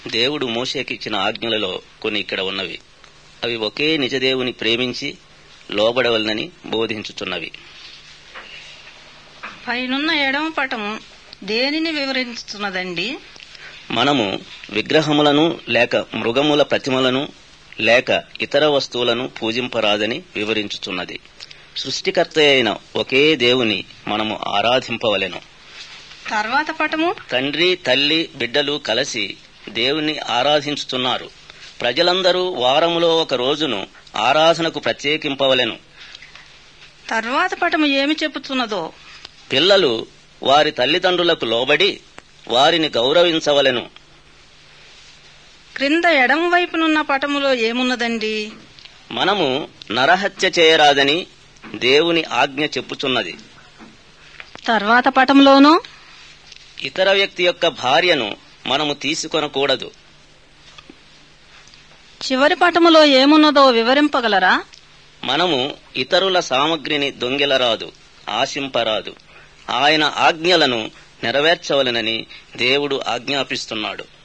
దేవుడు మోషేకిచ్చిన ఆజ్ఞలలో కొన్ని ఇక్కడ ఉన్నవి అవి ఒకే నిజదేవుని ప్రేమించి లోబడవలనని బోధించుచున్నవి పైనున్న ఎడమ పటము దేనిని వివరిస్తున్నదండి మనము విగ్రహములను లేక మృగముల ప్రతిమలను లేక ఇతర వస్తువులను పూజింపరాదని వివరించుచున్నది సృష్టికర్త అయిన ఒకే దేవుని మనము ఆరాధింపవలెను తర్వాత పటము తండ్రి తల్లి బిడ్డలు కలిసి దేవుని ఆరాధించుతున్నారు ప్రజలందరూ వారములో ఒక రోజును ఆరాధనకు ప్రత్యేకింపవలెను తర్వాత పటము ఏమి చెబుతున్నదో పిల్లలు వారి తల్లిదండ్రులకు లోబడి వారిని గౌరవించవలెను క్రింద ఎడమ వైపునున్న పటములో ఏమున్నదండి మనము నరహత్య చేయరాదని దేవుని ఆజ్ఞ చెప్పుచున్నది తర్వాత పటంలోనూ ఇతర వ్యక్తి యొక్క భార్యను మనము తీసుకొనకూడదు చివరి పటములో ఏమున్నదో వివరింపగలరా మనము ఇతరుల సామగ్రిని దొంగిలరాదు ఆశింపరాదు ఆయన ఆజ్ఞలను నెరవేర్చవలెనని దేవుడు ఆజ్ఞాపిస్తున్నాడు